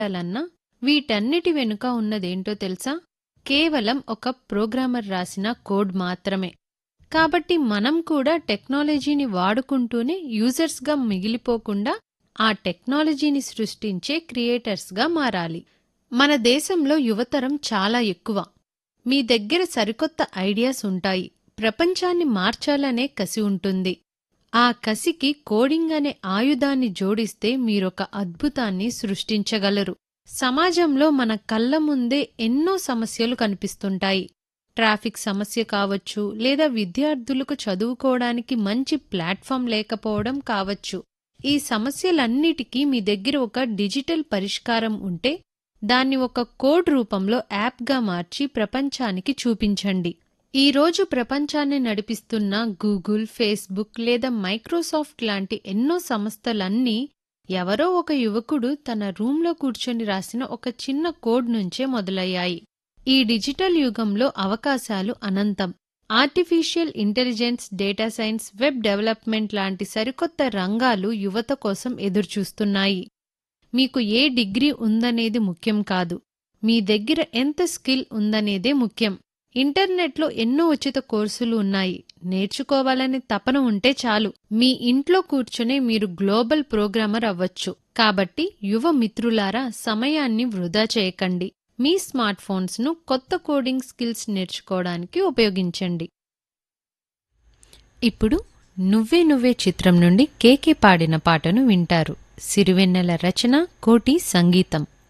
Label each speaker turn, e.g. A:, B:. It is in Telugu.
A: చేయాలన్నా వీటన్నిటి వెనుక ఉన్నదేంటో తెలుసా కేవలం ఒక ప్రోగ్రామర్ రాసిన కోడ్ మాత్రమే కాబట్టి మనం కూడా టెక్నాలజీని వాడుకుంటూనే యూజర్స్గా మిగిలిపోకుండా ఆ టెక్నాలజీని సృష్టించే క్రియేటర్స్గా మారాలి మన దేశంలో యువతరం చాలా ఎక్కువ మీ దగ్గర సరికొత్త ఐడియాస్ ఉంటాయి ప్రపంచాన్ని మార్చాలనే కసి ఉంటుంది ఆ కసికి కోడింగ్ అనే ఆయుధాన్ని జోడిస్తే మీరొక అద్భుతాన్ని సృష్టించగలరు సమాజంలో మన కళ్ళ ముందే ఎన్నో సమస్యలు కనిపిస్తుంటాయి ట్రాఫిక్ సమస్య కావచ్చు లేదా విద్యార్థులకు చదువుకోవడానికి మంచి ప్లాట్ఫామ్ లేకపోవడం కావచ్చు ఈ సమస్యలన్నిటికీ మీ దగ్గర ఒక డిజిటల్ పరిష్కారం ఉంటే దాన్ని ఒక కోడ్ రూపంలో యాప్గా మార్చి ప్రపంచానికి చూపించండి ఈ రోజు ప్రపంచాన్ని నడిపిస్తున్న గూగుల్ ఫేస్బుక్ లేదా మైక్రోసాఫ్ట్ లాంటి ఎన్నో సంస్థలన్నీ ఎవరో ఒక యువకుడు తన రూంలో కూర్చొని రాసిన ఒక చిన్న కోడ్ నుంచే మొదలయ్యాయి ఈ డిజిటల్ యుగంలో అవకాశాలు అనంతం artificial intelligence data science web development లాంటి సరికొత్త రంగాలు యువత కోసం ఎదురుచూస్తున్నాయి మీకు ఏ డిగ్రీ ఉందనేది ముఖ్యం కాదు మీ దగ్గర ఎంత స్కిల్ ఉందనేదే ముఖ్యం ఇంటర్నెట్లో ఎన్నో ఉచిత కోర్సులు ఉన్నాయి నేర్చుకోవాలనే తపన ఉంటే చాలు మీ ఇంట్లో కూర్చునే మీరు గ్లోబల్ ప్రోగ్రామర్ అవ్వచ్చు కాబట్టి యువ మిత్రులారా సమయాన్ని వృధా చేయకండి మీ స్మార్ట్ ఫోన్స్ను కొత్త కోడింగ్ స్కిల్స్ నేర్చుకోవడానికి ఉపయోగించండి ఇప్పుడు నువ్వే నువ్వే చిత్రం నుండి కేకే పాడిన పాటను వింటారు సిరివెన్నెల రచన కోటి సంగీతం